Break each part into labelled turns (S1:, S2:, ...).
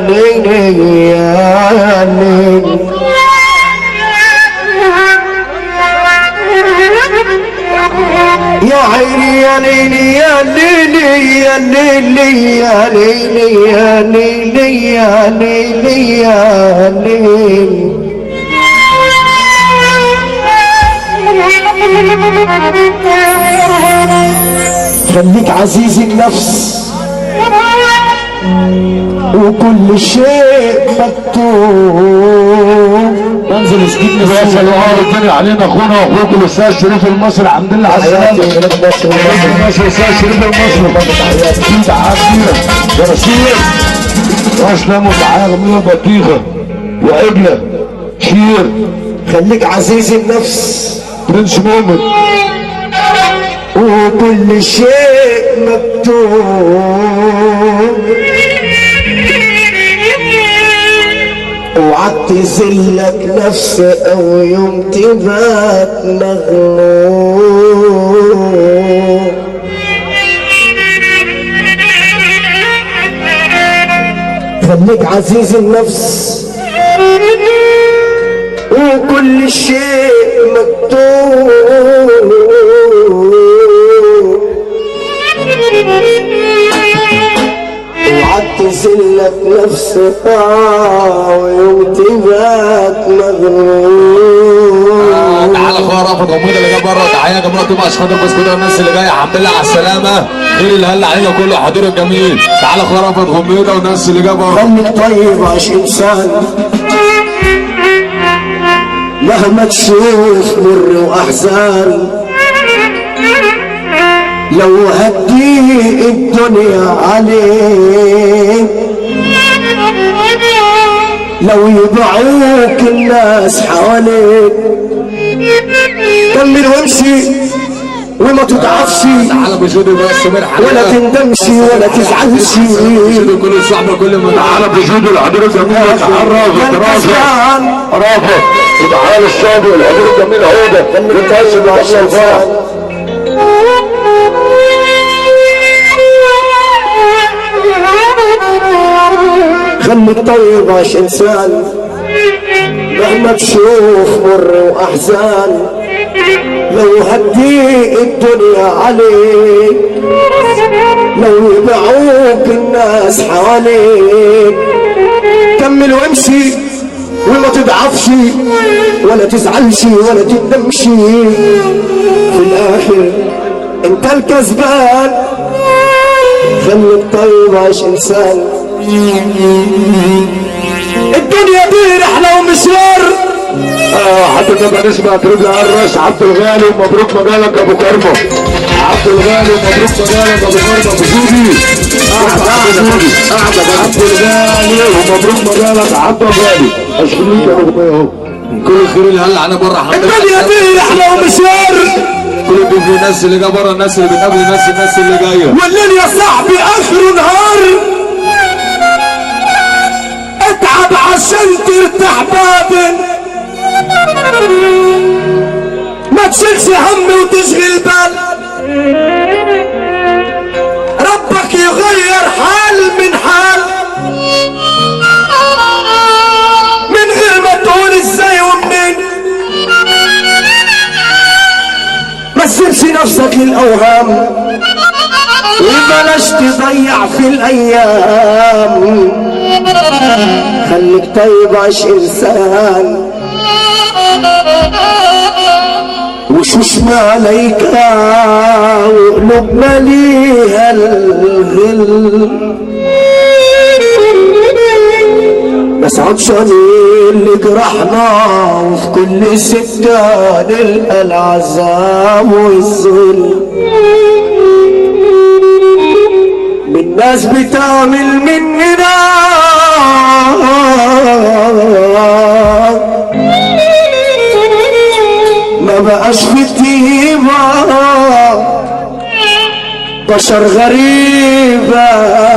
S1: ليلي يا ليلي يا عيني يا ليلي يا ليلي يا ليلي يا ليلي يا ليلي يا ليلي يا ليلي خليك عزيز النفس وكل شيء مكتوب
S2: منزل سكين باشا الوهار الدنيا علينا اخونا واخوكم الاستاذ شريف المصري الحمد لله على السلامه
S1: حياتي ولاد مصر
S2: مصر الاستاذ شريف المصري اكيد عافيه جراسير واسلام وتعالى من بطيخه وعجله شير
S1: خليك عزيز النفس
S2: برنس مؤمن
S1: وكل شيء مكتوب اوعى تذلك نفس او يوم تبات مغلوب خليك عزيز النفس وكل شيء مكتوب اوعى تذلك نفسك ويوم تبات مغلوب
S2: تعالى اخويا رافض غموده اللي جاب بره تحيه جمهوريه تبقى اشخاص بس كده والناس اللي جايه الحمد لله على السلامه خير اللي هل علينا كله حضور الجميل تعالى اخويا رافض غموده والناس اللي جايه بره
S1: خليك طيب عش انسان مهما تشوف مر واحزان لو هدي الدنيا عليك لو يبيعوك الناس حواليك كمل وامشي وما تضعفش
S2: تعالى بجودي بس سمير حبيبي
S1: ولا تندمش ولا تزعلش
S2: بجودي كل الصحبه كل ما تعالى بجودي الحضور الجميل تعرف
S1: من كسبان
S2: رافض وتعالى الصابر الحضور الجميل اهو ده بتهز بتحصل الفرح
S1: خليك طيب عش انسان مهما تشوف مر واحزان لو هدي الدنيا عليك لو يبيعوك الناس حواليك كمل وامشي وما تضعفش ولا تزعلش ولا تندمش في الاخر انت الكسبان خليك طيب عيش انسان الدنيا دي رحله ومشوار
S2: اه حتى تبقى نسمع ترجع الراس عبد الغالي ومبروك مجالك ابو كرمه عبد الغالي ومبروك مجالك ابو كرمه ابو جودي عبد الغالي ومبروك مجالك عبد الغالي اشكرك يا ابو اهو كل الخير اللي هلا على بره حضرتك
S1: الدنيا دي رحله ومشوار
S2: كل دول في الناس اللي جا بره الناس اللي بتقابل الناس الناس اللي جايه
S1: والليل يا صاحبي اخره نهار اتعب عشان ترتاح بابن ما تشيلش هم وتشغل بال ربك يغير حال من حال من غير ما تقول ازاي ومنين ما تسيبش نفسك للاوهام وبلاش تضيع في الايام خليك طيب عيش انسان وشوش ملايكة وقلوب مليها الغل بس عطشانين اللي جرحنا وفي كل سكة نلقى العذاب والذل من ناس بتعمل مننا ما بقاش في طيبة بشر غريبة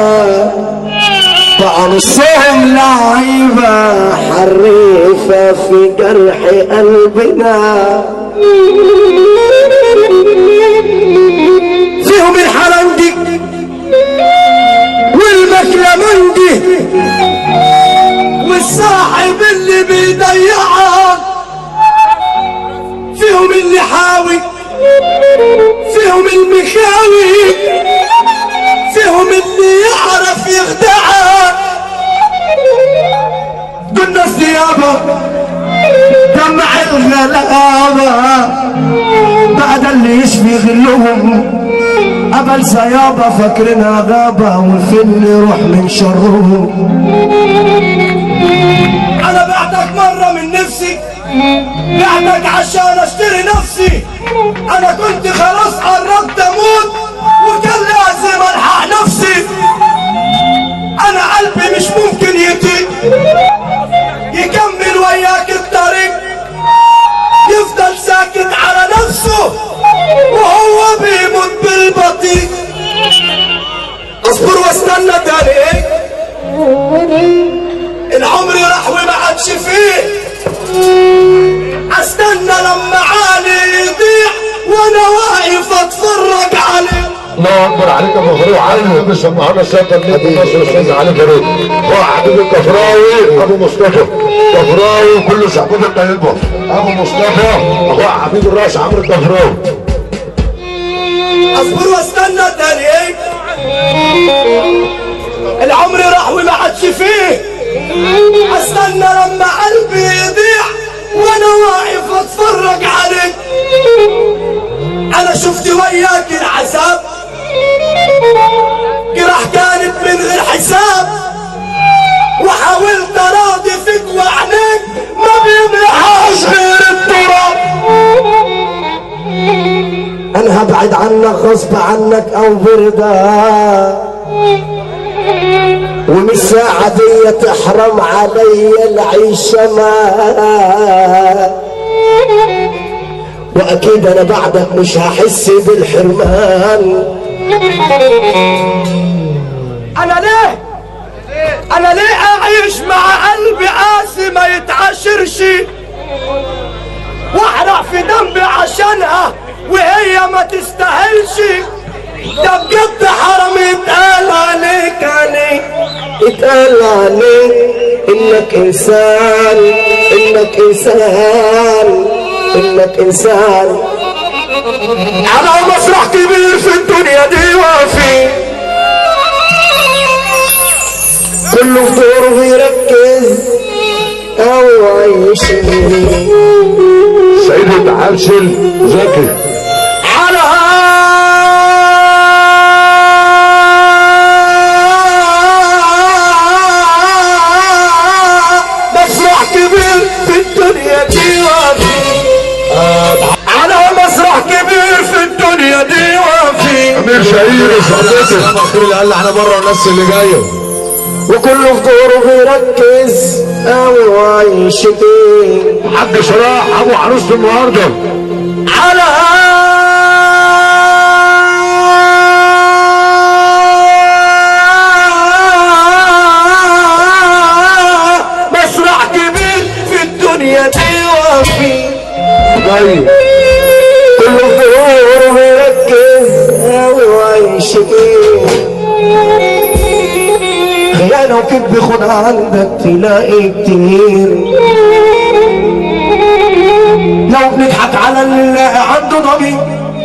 S1: بقى نصهم لعيبة حريفة في جرح قلبنا فيهم الحلندي والمكلمندي فيهم المخاوي فيهم اللي يعرف يخدعها قلنا ثيابه دمع الغلابة بعد اللي يشفي غلهم قبل سيابة فاكرنا غابة والفيلم يروح من شرهم أنا بعتك مرة من نفسي بعتك عشان اشتري نفسي أنا كنت خلاص قربت أموت وكان لازم ألحق نفسي أنا قلبي مش ممكن يطيق يكمل وياك الطريق يفضل ساكت على نفسه وهو بيموت بالبطيء اصبر واستنى تاني العمر راح وما عادش فيه استنى لما عالي يضيع وانا واقف اتفرج عليه
S3: الله اكبر عليك ابو فاروق علي بس معانا سافر نجم مصر الاستاذ علي فاروق هو حبيب الكفراوي ابو مصطفى كفراوي كل صحبته الطيبه ابو مصطفى هو حبيب الراس عمرو الكفراوي
S1: اصبر واستنى تاني العمر راح وما عادش فيه استنى لما قلبي يضيع وانا واقف اتفرج عليك انا شفت وياك العذاب جراح كانت من غير حساب وحاولت اراضي فيك وعينيك ما بيملحهاش غير التراب انا هبعد عنك غصب عنك او برضا ومش ساعة دي تحرم علي العيشة معاك واكيد انا بعدك مش هحس بالحرمان انا ليه انا ليه اعيش مع قلبي قاسي ما يتعاشرش واحرق في دمي عشانها وهي ما تستاهلش ده بجد حرام يتقال عليك عليك يتقال عليك انك انسان انك انسان انك انسان على مسرح كبير في الدنيا دي وفي كله في دوره بيركز او عايش
S3: سيد التحلسل زكي
S1: على مسرح كبير في الدنيا دي وفي على مسرح كبير في الدنيا دي وفي
S3: امير شهير صحبته
S2: الاخير اللي قال لي احنا بره والناس اللي جايه
S1: وكله في دوره بيركز او عايش فيه
S3: حاج صلاح ابو عروسه النهارده
S1: على مسرح كبير في الدنيا دي وفي
S3: طيب
S1: كله في دوره بيركز وعايش فيه خيانة وكذب خد عندك تلاقي كتير لو بنضحك على اللي عنده ضمير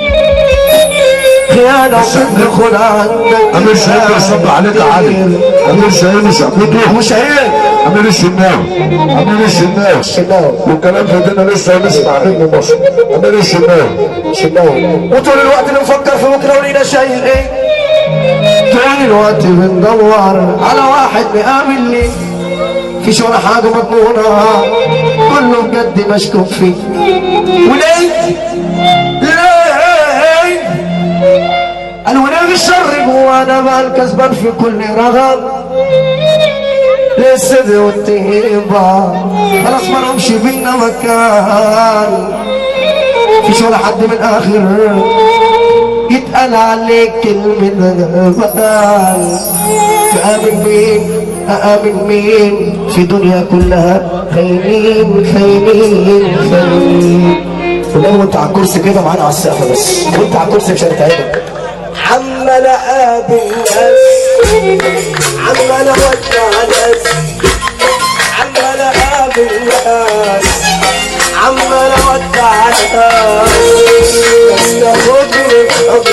S1: خيانة وكذب خد عندك
S3: امير شهير صب عليك علي امير شهير صحبته
S1: مش هيك
S3: امير الشناوي امير الشناوي
S1: شناوي
S3: والكلام في الدنيا لسه نسمع نجم مصر امير الشناوي
S1: شناوي وطول الوقت بنفكر في بكره ولينا شايل ايه طول الوقت بندور على واحد مقابل لي فيش ولا حاجة مضمونة كله بجد مشكوك فيه وليه؟ ليه؟ قالوا ليه الشر جوانا بقى الكسبان في كل رغم ليه السد والطيبة خلاص ما نمشي بينا مكان فيش ولا حد من اخر يتقال عليك كلمة غبان فآمن مين أآمن مين في دنيا كلها خاينين خاينين خاينين ولو انت على الكرسي كده معانا على السقف بس وانت على الكرسي مش هنتعبك عمال اقابل ناس عمال اودع ناس عمال اقابل ناس عمال اودع ناس بس تاخدني بحضنك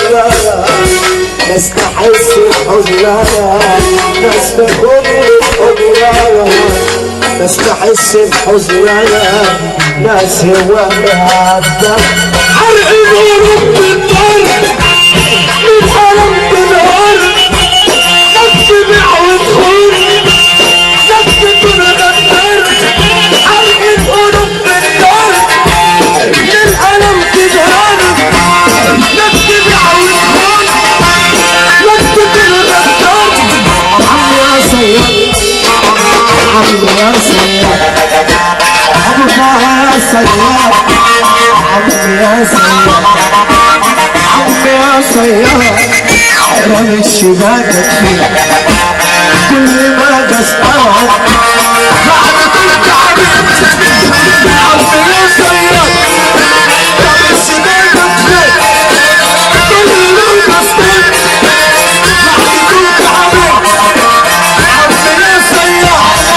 S1: ناس تحس بحزنها ناس تكون حزنها ناس تحس بحزنها ناس هواها الدم حرق ضرب بالنار من حرم بنهار ناس تبيع وتخون ناس تكون غدار حرق ضرب بالنار من حرم بنهار ناس تبيع وتخون ناس تكون غدار عم يا سيد عم يا سيد عم يا سيد عم يا سيد عم يا سيد رمي الشباك فيه كل ما تسأل بعد كل تعب عم يا سيد رمي الشباك فيه كل ما تسأل بعد كل تعب عم يا سيد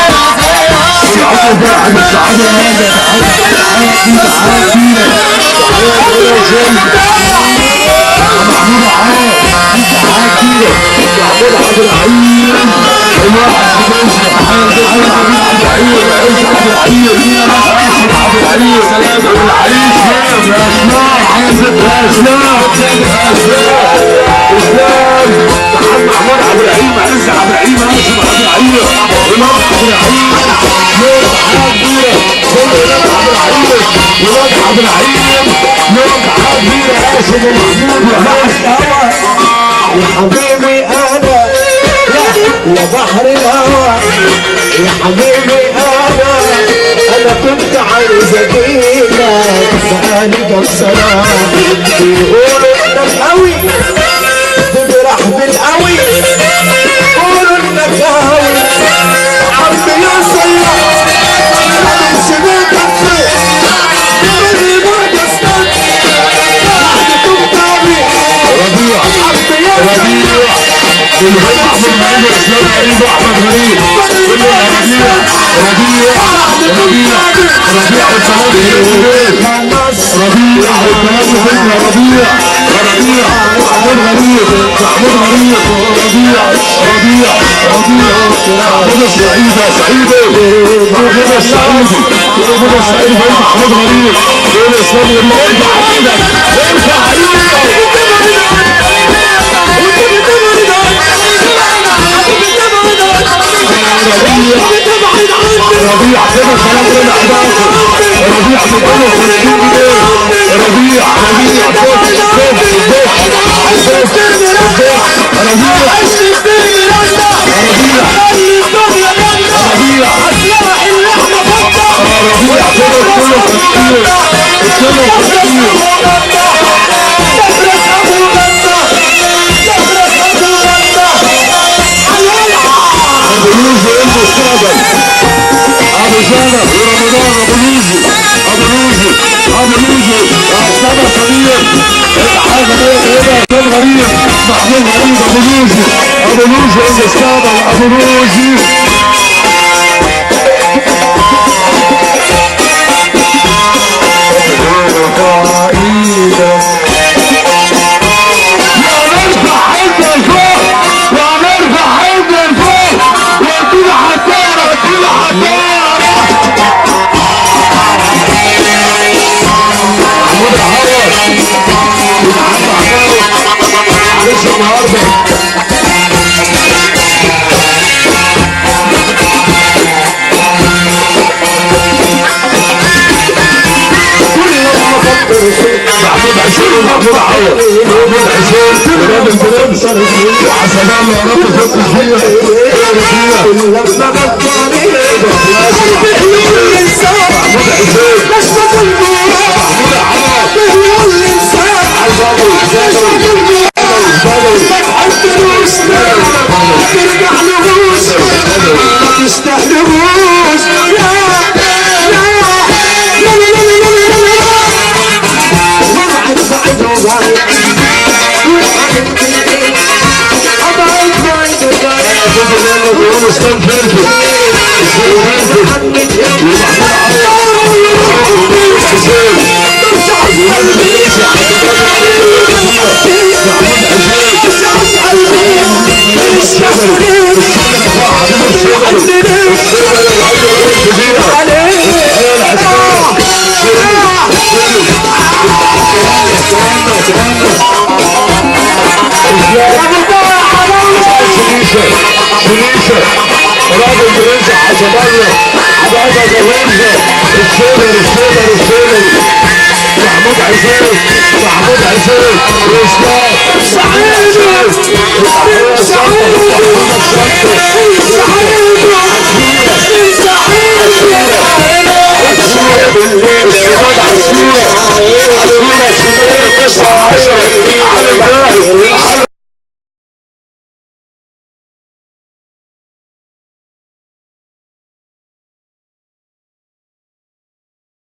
S3: العبد بعد السعادة هذا محمود عاد محمود عبد العزيز الواحد بيمشي عبد العزيز عبد العزيز عبد العزيز سلام عبد العزيز يا اسلام يا اسلام اسلام محمد محمود عبد العزيز معلش عبد العزيز معلش عبد العزيز ولاد عبد العزيز نور حاجة كل ولاد عبد العزيز ولاد عبد العزيز نور حاجة قاسم ومحمود وهاشم
S1: يا حبيبي انا يا يا بحر الهوى يا حبيبي انا انا كنت عايز اجيلك بقالي كام سنه بيقولوا انك قوي تجرح بالقوي يقولوا انك قوي عم يا سيد من سنتك فين من بعد سنتك بعد كنت قوي
S3: ربيع
S1: عم يا
S3: ربيع الغنى احمد غريب اسلام غريب احمد غريب كل ربيع ربيع ربيع ربيع والسلام عليكم ربيع والسلام عليكم ربيع ربيع محمود غريب محمود غريب ربيع ربيع ربيع محمود السعيدة سعيدة محمود السعيدة محمود السعيدة محمود غريب دول اسلام غريب ارفع ايدك ارفع ايدك ربيع كده سلام كده حداكم ربيع بيقولوا في الدنيا ربيع ربيع فوق فوق فوق فوق ربيع ربيع كده كله تفكير كله تفكير ابو لوزي المستقبل ابو زينب ورمضان ابو لوزي ابو لوزي ابو لوزي اسامه صغير حاجه هنا كان غريب محمود غريب ابو لوزي ابو لوزي المستقبل ابو لوزي ونرفع حيدنا لفوق ونرفع حيدنا لفوق ودينا حتارة ودينا حتارة محمود عوض معلش النهارده محمود حسين ومحمود عوض محمود حسين ولاد البرنس وحسنان يا رب فوق الحية
S1: لما بطلي محمود حسين تستهلكوش يا يا لا لا لا لا لا لا وابعد بعد وبعد وابعد بالليل ابعد بعد وبعد
S3: بيقولوا اسلام فلفل اسلام فلفل عزيز محمود عزيز واسلام
S1: سعيد
S3: بالليل الشباب عزيز عزيز عزيز